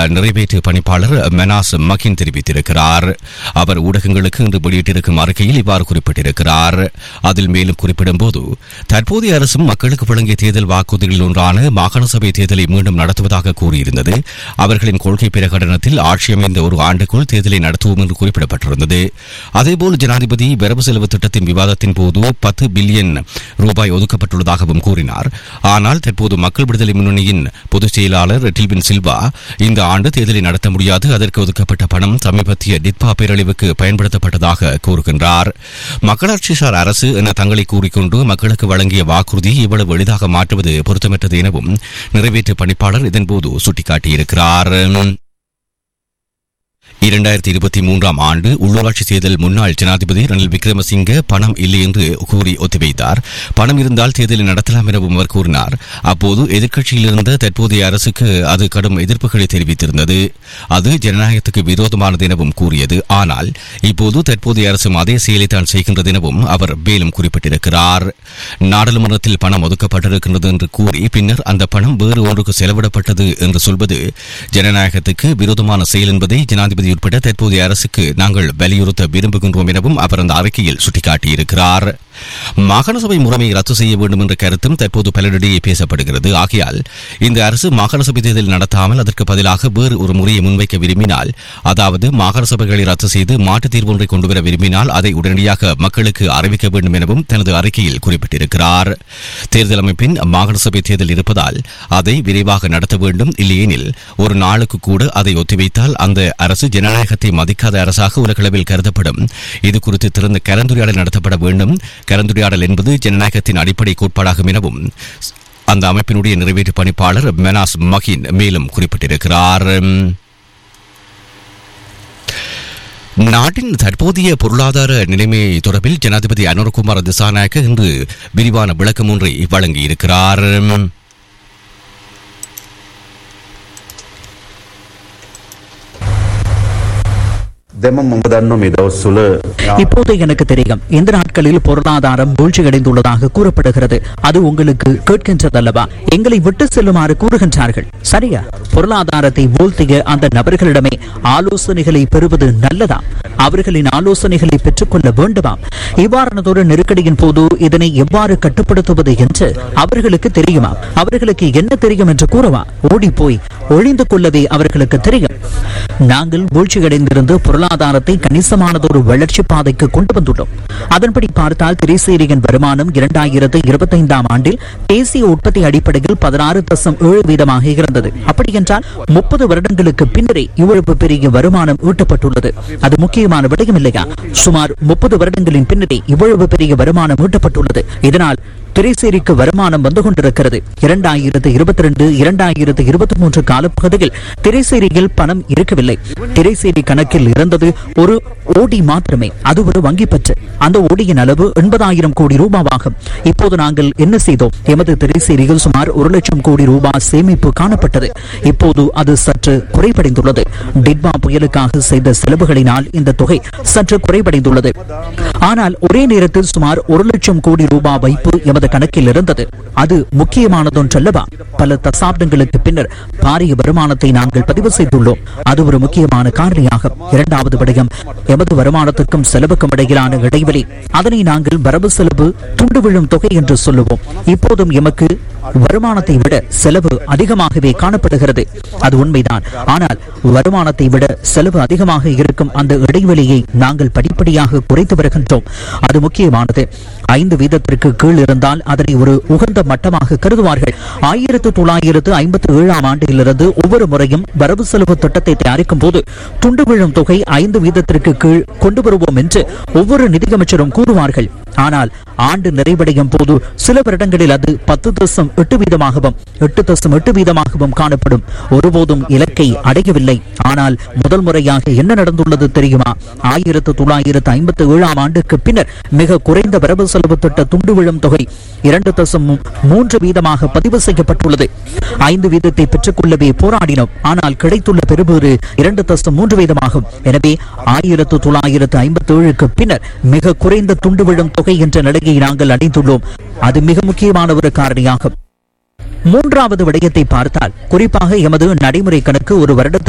நிறைவேற்று பணிப்பாளர் மெனாஸ் மகின் தெரிவித்திருக்கிறார் அவர் ஊடகங்களுக்கு இன்று வெளியிட்டிருக்கும் அறிக்கையில் இவ்வாறு குறிப்பிட்டிருக்கிறார் அதில் மேலும் குறிப்பிடும்போது தற்போதைய அரசும் மக்களுக்கு வழங்கிய தேர்தல் வாக்குறுதிகளில் ஒன்றான மாகாண சபை தேர்தலை மீண்டும் நடத்துவதாக கூறியிருந்தது அவர்களின் கொள்கை பிரகடனத்தில் ஆட்சி அமைந்த ஒரு ஆண்டுக்குள் தேர்தலை நடத்துவோம் என்று குறிப்பிடப்பட்டிருந்தது அதேபோல் ஜனாதிபதி வரவு செலவு திட்டத்தின் விவாதத்தின் போது பத்து பில்லியன் ரூபாய் ஒதுக்கப்பட்டுள்ளதாகவும் கூறினார் ஆனால் தற்போது மக்கள் விடுதலை முன்னணியின் பொதுச் செயலாளர் டில்வின் சில்வா இந்த ஆண்டு தேர்தலை நடத்த முடியாது அதற்கு ஒதுக்கப்பட்ட பணம் சமீபத்திய டிட்பா பேரழிவுக்கு பயன்படுத்தப்பட்டதாக கூறுகின்றார் மக்களாட்சிசார் அரசு என தங்களை கூறிக்கொண்டு மக்களுக்கு வழங்கிய வாக்குறுதியை இவ்வளவு எளிதாக மாற்றுவது பொருத்தமற்றது எனவும் நிறைவேற்று பணிப்பாளர் இதன்போது சுட்டிக்காட்டியிருக்கிறார் இரண்டாயிரத்தி இருபத்தி மூன்றாம் ஆண்டு உள்ளூராட்சி தேர்தல் முன்னாள் ஜனாதிபதி ரணில் விக்ரமசிங்க பணம் இல்லை என்று கூறி ஒத்திவைத்தார் பணம் இருந்தால் தேர்தலை நடத்தலாம் எனவும் அவர் கூறினார் அப்போது எதிர்க்கட்சியில் இருந்த தற்போதைய அரசுக்கு அது கடும் எதிர்ப்புகளை தெரிவித்திருந்தது அது ஜனநாயகத்துக்கு விரோதமானது எனவும் கூறியது ஆனால் இப்போது தற்போதைய அரசும் அதே செயலை தான் செய்கின்றது எனவும் அவர் மேலும் குறிப்பிட்டிருக்கிறார் நாடாளுமன்றத்தில் பணம் ஒதுக்கப்பட்டிருக்கின்றது என்று கூறி பின்னர் அந்த பணம் வேறு ஒன்றுக்கு செலவிடப்பட்டது என்று சொல்வது ஜனநாயகத்துக்கு விரோதமான செயல் என்பதை ஜனாதிபதி உட்பட தற்போதைய அரசுக்கு நாங்கள் வலியுறுத்த விரும்புகின்றோம் எனவும் அவர் அந்த அறிக்கையில் சுட்டிக்காட்டியிருக்கிறார் மாகாண சபை முறைமையை ரத்து செய்ய வேண்டும் என்ற கருத்தும் தற்போது பலரிடையே பேசப்படுகிறது ஆகையால் இந்த அரசு மாகாண சபை தேர்தல் நடத்தாமல் அதற்கு பதிலாக வேறு ஒரு முறையை முன்வைக்க விரும்பினால் அதாவது மாகாண சபைகளை ரத்து செய்து மாற்றுத் தீர்வு ஒன்றை கொண்டுவர விரும்பினால் அதை உடனடியாக மக்களுக்கு அறிவிக்க வேண்டும் எனவும் தனது அறிக்கையில் குறிப்பிட்டிருக்கிறார் தேர்தல் அமைப்பின் மாகாண சபை தேர்தல் இருப்பதால் அதை விரைவாக நடத்த வேண்டும் இல்லையெனில் ஒரு நாளுக்கு கூட அதை ஒத்திவைத்தால் அந்த அரசு ஜனநாயகத்தை மதிக்காத அரசாக உலகளவில் கருதப்படும் இது குறித்து திறந்த கலந்துரையாடல் நடத்தப்பட வேண்டும் கலந்துரையாடல் என்பது ஜனநாயகத்தின் அடிப்படை கோட்பாடாகும் எனவும் அந்த அமைப்பினுடைய நிறைவேற்று பணிப்பாளர் மெனாஸ் மகின் மேலும் குறிப்பிட்டிருக்கிறார் நாட்டின் தற்போதைய பொருளாதார நிலைமை தொடர்பில் ஜனாதிபதி அனுரகுமார் திசாநாயக்க இன்று விரிவான விளக்கம் ஒன்றை வழங்கியிருக்கிறார் දෙම මම දන්න මේ දවස්වල இப்போது எனக்கு தெரியும் இந்த நாட்களில் பொருளாதாரம் வீழ்ச்சியடைந்துள்ளதாக கூறப்படுகிறது அது உங்களுக்கு கேட்கின்றதல்லவா எங்களை விட்டு செல்லுமாறு கூறுகின்றார்கள் சரியா பொருளாதாரத்தை வீழ்த்திய அந்த நபர்களிடமே ஆலோசனைகளை பெறுவது நல்லதா அவர்களின் ஆலோசனைகளை பெற்றுக்கொள்ள வேண்டுமா இவ்வாறானதொரு நெருக்கடியின் போது இதனை எவ்வாறு கட்டுப்படுத்துவது என்று அவர்களுக்கு தெரியுமா அவர்களுக்கு என்ன தெரியும் என்று கூறவா ஓடி போய் ஒழிந்து கொள்ளவே அவர்களுக்கு தெரியும் நாங்கள் வீழ்ச்சியடைந்திருந்து பொருளாதாரத்தை கணிசமானதொரு வளர்ச்சி பாதைக்கு கொண்டு வந்துள்ளோம் அதன்படி பார்த்தால் திரைசேரியின் வருமானம் இரண்டாயிரத்து இருபத்தைந்தாம் ஆண்டில் தேசிய உற்பத்தி அடிப்படையில் பதினாறு தசம் ஏழு வீதமாக இருந்தது அப்படி என்றால் முப்பது வருடங்களுக்கு பின்னரே இவ்வளவு பெரிய வருமானம் ஈட்டப்பட்டுள்ளது அது முக்கியமான விடயம் இல்லையா சுமார் முப்பது வருடங்களின் பின்னரே இவ்வளவு பெரிய வருமானம் ஈட்டப்பட்டுள்ளது இதனால் திரைசேரிக்கு வருமானம் வந்து கொண்டிருக்கிறது இரண்டாயிரத்து இருபத்தி ரெண்டு இரண்டாயிரத்து இருபத்தி மூன்று காலப்பகுதியில் திரைசேரியில் பணம் இருக்கவில்லை திரைசேரி கணக்கில் இருந்தது ஒரு ஓடி மாத்திரமே அது ஒரு வங்கி பற்று அந்த ஓடியின் அளவு எண்பதாயிரம் கோடி ரூபாவாகும் இப்போது நாங்கள் என்ன செய்தோம் எமது திரைசேரியில் சுமார் ஒரு லட்சம் கோடி ரூபாய் சேமிப்பு காணப்பட்டது இப்போது அது சற்று குறைபடைந்துள்ளது டிட்பா புயலுக்காக செய்த செலவுகளினால் இந்த தொகை சற்று குறைபடைந்துள்ளது ஆனால் ஒரே நேரத்தில் சுமார் ஒரு லட்சம் கோடி ரூபாய் வைப்பு எமது கணக்கில் இருந்தது அது முக்கியமானதொன்றல்லவா பல தசாப்தங்களுக்கு பின்னர் பாரிய வருமானத்தை நாங்கள் பதிவு செய்துள்ளோம் அது ஒரு முக்கியமான காரணியாகும் இரண்டாவது விடயம் எமது வருமானத்துக்கும் செலவுக்கும் இடையிலான இடைவெளி அதனை நாங்கள் வரவு செலவு துண்டு விழும் தொகை என்று சொல்லுவோம் இப்போதும் எமக்கு வருமானத்தை விட செலவு அதிகமாகவே காணப்படுகிறது அது உண்மைதான் ஆனால் வருமானத்தை விட செலவு அதிகமாக இருக்கும் அந்த இடைவெளியை நாங்கள் படிப்படியாக குறைத்து வருகின்றோம் அது முக்கியமானது ஐந்து வீதத்திற்கு கீழ் இருந்தால் அதனை ஒரு உகந்த மட்டமாக கருதுவார்கள் ஆயிரத்து தொள்ளாயிரத்து ஐம்பத்தி ஏழாம் ஆண்டிலிருந்து ஒவ்வொரு முறையும் வரவு செலவு திட்டத்தை தயாரிக்கும் போது துண்டு விழும் தொகை ஐந்து வீதத்திற்கு கீழ் கொண்டு வருவோம் என்று ஒவ்வொரு நிதியமைச்சரும் கூறுவார்கள் ஆனால் ஆண்டு நிறைவடையும் போது சில வருடங்களில் அது பத்து தசம் எட்டு வீதமாகவும் எட்டு தசம் எட்டு வீதமாகவும் காணப்படும் ஒருபோதும் இலக்கை அடையவில்லை ஆனால் முதல் முறையாக என்ன நடந்துள்ளது தெரியுமா ஆயிரத்து தொள்ளாயிரத்து ஐம்பத்தி ஏழாம் ஆண்டுக்கு பின்னர் மிக குறைந்த வரவு செலவு திட்ட துண்டு விழும் தொகை இரண்டு தசம் மூன்று வீதமாக பதிவு செய்யப்பட்டுள்ளது ஐந்து வீதத்தை பெற்றுக்கொள்ளவே போராடினோம் ஆனால் கிடைத்துள்ள பெறுபேறு இரண்டு தசம் மூன்று வீதமாகும் எனவே ஆயிரத்து தொள்ளாயிரத்து ஐம்பத்தி ஏழுக்கு பின்னர் மிக குறைந்த துண்டு விழும் தொகை என்ற நிலையை நாங்கள் அடைந்துள்ளோம் அது மிக முக்கியமான ஒரு காரணியாகும் மூன்றாவது விடயத்தை பார்த்தால் குறிப்பாக எமது நடைமுறை கணக்கு ஒரு வருடத்திற்கு